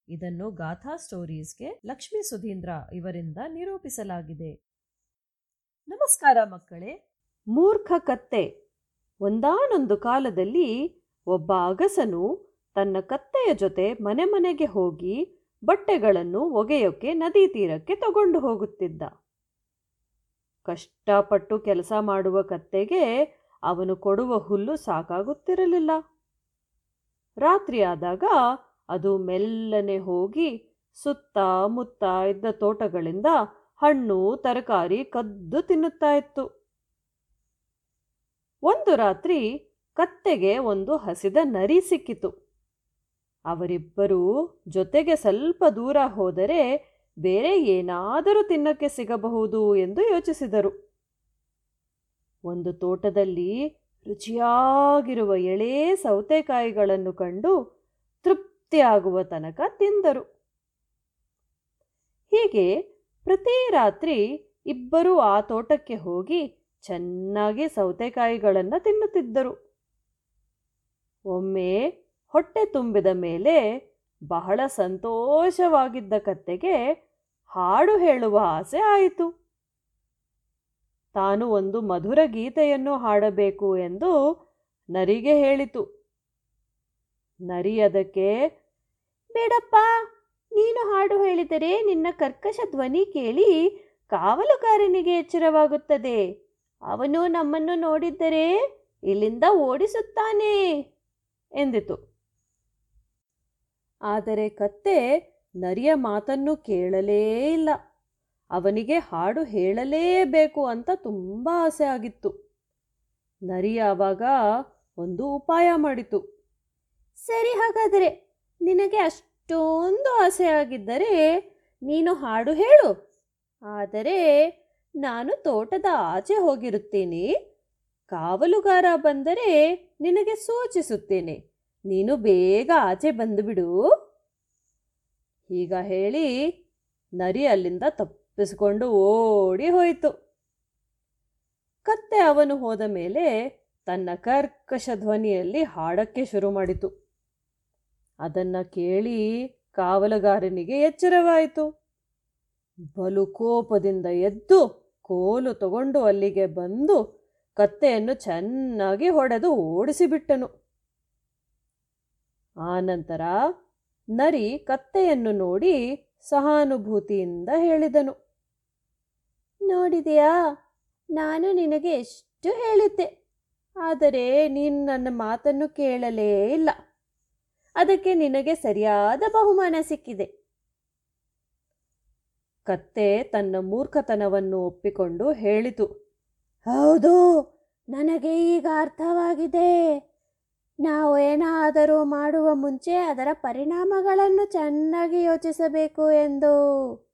ಇದನ್ನು ಗಾಥಾ ಸ್ಟೋರೀಸ್ಗೆ ಲಕ್ಷ್ಮೀ ಸುಧೀಂದ್ರ ಇವರಿಂದ ನಿರೂಪಿಸಲಾಗಿದೆ ನಮಸ್ಕಾರ ಮಕ್ಕಳೇ ಮೂರ್ಖ ಕತ್ತೆ ಒಂದಾನೊಂದು ಕಾಲದಲ್ಲಿ ಒಬ್ಬ ಅಗಸನು ತನ್ನ ಕತ್ತೆಯ ಜೊತೆ ಮನೆ ಮನೆಗೆ ಹೋಗಿ ಬಟ್ಟೆಗಳನ್ನು ಒಗೆಯೋಕೆ ನದಿ ತೀರಕ್ಕೆ ತಗೊಂಡು ಹೋಗುತ್ತಿದ್ದ ಕಷ್ಟಪಟ್ಟು ಕೆಲಸ ಮಾಡುವ ಕತ್ತೆಗೆ ಅವನು ಕೊಡುವ ಹುಲ್ಲು ಸಾಕಾಗುತ್ತಿರಲಿಲ್ಲ ರಾತ್ರಿ ಆದಾಗ ಅದು ಮೆಲ್ಲನೆ ಹೋಗಿ ಸುತ್ತ ಮುತ್ತ ಇದ್ದ ತೋಟಗಳಿಂದ ಹಣ್ಣು ತರಕಾರಿ ಕದ್ದು ತಿನ್ನುತ್ತಾ ಇತ್ತು ಒಂದು ರಾತ್ರಿ ಕತ್ತೆಗೆ ಒಂದು ಹಸಿದ ನರಿ ಸಿಕ್ಕಿತು ಅವರಿಬ್ಬರೂ ಜೊತೆಗೆ ಸ್ವಲ್ಪ ದೂರ ಹೋದರೆ ಬೇರೆ ಏನಾದರೂ ತಿನ್ನಕ್ಕೆ ಸಿಗಬಹುದು ಎಂದು ಯೋಚಿಸಿದರು ಒಂದು ತೋಟದಲ್ಲಿ ರುಚಿಯಾಗಿರುವ ಎಳೇ ಸೌತೆಕಾಯಿಗಳನ್ನು ಕಂಡು ತೃಪ್ತಿಯಾಗುವ ತನಕ ತಿಂದರು ಹೀಗೆ ಪ್ರತಿ ರಾತ್ರಿ ಇಬ್ಬರೂ ಆ ತೋಟಕ್ಕೆ ಹೋಗಿ ಚೆನ್ನಾಗಿ ಸೌತೆಕಾಯಿಗಳನ್ನು ತಿನ್ನುತ್ತಿದ್ದರು ಒಮ್ಮೆ ಹೊಟ್ಟೆ ತುಂಬಿದ ಮೇಲೆ ಬಹಳ ಸಂತೋಷವಾಗಿದ್ದ ಕತ್ತೆಗೆ ಹಾಡು ಹೇಳುವ ಆಸೆ ಆಯಿತು ತಾನು ಒಂದು ಮಧುರ ಗೀತೆಯನ್ನು ಹಾಡಬೇಕು ಎಂದು ನರಿಗೆ ಹೇಳಿತು ನರಿ ಅದಕ್ಕೆ ಬೇಡಪ್ಪ ನೀನು ಹಾಡು ಹೇಳಿದರೆ ನಿನ್ನ ಕರ್ಕಶ ಧ್ವನಿ ಕೇಳಿ ಕಾವಲುಗಾರನಿಗೆ ಎಚ್ಚರವಾಗುತ್ತದೆ ಅವನು ನಮ್ಮನ್ನು ನೋಡಿದ್ದರೆ ಇಲ್ಲಿಂದ ಓಡಿಸುತ್ತಾನೆ ಎಂದಿತು ಆದರೆ ಕತ್ತೆ ನರಿಯ ಮಾತನ್ನು ಕೇಳಲೇ ಇಲ್ಲ ಅವನಿಗೆ ಹಾಡು ಹೇಳಲೇಬೇಕು ಅಂತ ತುಂಬ ಆಸೆ ಆಗಿತ್ತು ನರಿ ಆವಾಗ ಒಂದು ಉಪಾಯ ಮಾಡಿತು ಸರಿ ಹಾಗಾದರೆ ನಿನಗೆ ಅಷ್ಟೊಂದು ಆಸೆ ಆಗಿದ್ದರೆ ನೀನು ಹಾಡು ಹೇಳು ಆದರೆ ನಾನು ತೋಟದ ಆಚೆ ಹೋಗಿರುತ್ತೇನೆ ಕಾವಲುಗಾರ ಬಂದರೆ ನಿನಗೆ ಸೂಚಿಸುತ್ತೇನೆ ನೀನು ಬೇಗ ಆಚೆ ಬಂದುಬಿಡು ಹೀಗ ಹೇಳಿ ನರಿ ಅಲ್ಲಿಂದ ತಪ್ಪಿಸಿಕೊಂಡು ಓಡಿ ಹೋಯಿತು ಕತ್ತೆ ಅವನು ಹೋದ ಮೇಲೆ ತನ್ನ ಕರ್ಕಶ ಧ್ವನಿಯಲ್ಲಿ ಹಾಡಕ್ಕೆ ಶುರು ಮಾಡಿತು ಅದನ್ನು ಕೇಳಿ ಕಾವಲುಗಾರನಿಗೆ ಎಚ್ಚರವಾಯಿತು ಬಲು ಕೋಪದಿಂದ ಎದ್ದು ಕೋಲು ತಗೊಂಡು ಅಲ್ಲಿಗೆ ಬಂದು ಕತ್ತೆಯನ್ನು ಚೆನ್ನಾಗಿ ಹೊಡೆದು ಓಡಿಸಿಬಿಟ್ಟನು ಆನಂತರ ನರಿ ಕತ್ತೆಯನ್ನು ನೋಡಿ ಸಹಾನುಭೂತಿಯಿಂದ ಹೇಳಿದನು ನೋಡಿದೆಯಾ ನಾನು ನಿನಗೆ ಎಷ್ಟು ಹೇಳಿದ್ದೆ ಆದರೆ ನೀನು ನನ್ನ ಮಾತನ್ನು ಕೇಳಲೇ ಇಲ್ಲ ಅದಕ್ಕೆ ನಿನಗೆ ಸರಿಯಾದ ಬಹುಮಾನ ಸಿಕ್ಕಿದೆ ಕತ್ತೆ ತನ್ನ ಮೂರ್ಖತನವನ್ನು ಒಪ್ಪಿಕೊಂಡು ಹೇಳಿತು ಹೌದು ನನಗೆ ಈಗ ಅರ್ಥವಾಗಿದೆ ನಾವು ಏನಾದರೂ ಮಾಡುವ ಮುಂಚೆ ಅದರ ಪರಿಣಾಮಗಳನ್ನು ಚೆನ್ನಾಗಿ ಯೋಚಿಸಬೇಕು ಎಂದು